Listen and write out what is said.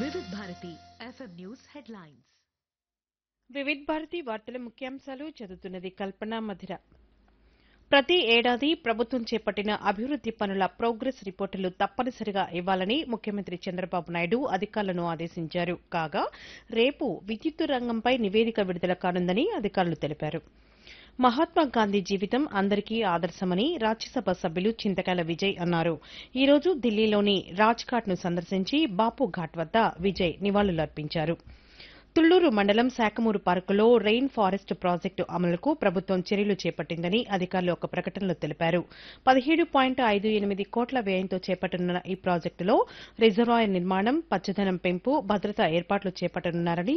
వివిధ Bharati FM news headlines Vividh Bharati వార్తల ముఖ్యాంశాలు చదువుతున్నది కల్పన మధిర ప్రతి ఏడాది ప్రభుత్వం చేపట్టిన అభివృద్ది పనుల ప్రోగ్రెస్ రిపోర్టులు తప్పనిసరిగా ఇవ్వాలని ముఖ్యమంత్రి చంద్రబాబు నాయుడు అధికారులను ఆదేశించారు కాగా రేపు విద్యుత్తు రంగంపై నివేదిక విడుదల కానుందని అధికారులు తెలిపారు మహాత్మా గాంధీ జీవితం అందరికీ ఆదర్శమని రాజ్యసభ సభ్యులు చింతకాయల విజయ్ అన్నారు ఈ రోజు ఢిల్లీలోని రాజ్ఘాట్ ను సందర్శించి బాపు ఘాట్ వద్ద విజయ్ నివాళులర్పించారు తుళ్లూరు మండలం శాఖమూరు పార్కులో రెయిన్ ఫారెస్ట్ ప్రాజెక్టు అమలుకు ప్రభుత్వం చర్యలు చేపట్టిందని అధికారులు ఒక ప్రకటనలో తెలిపారు పదిహేడు పాయింట్ ఐదు ఎనిమిది కోట్ల వ్యయంతో చేపట్టనున్న ఈ ప్రాజెక్టులో రిజర్వాయర్ నిర్మాణం పచ్చదనం పెంపు భద్రతా ఏర్పాట్లు చేపట్టనున్నారని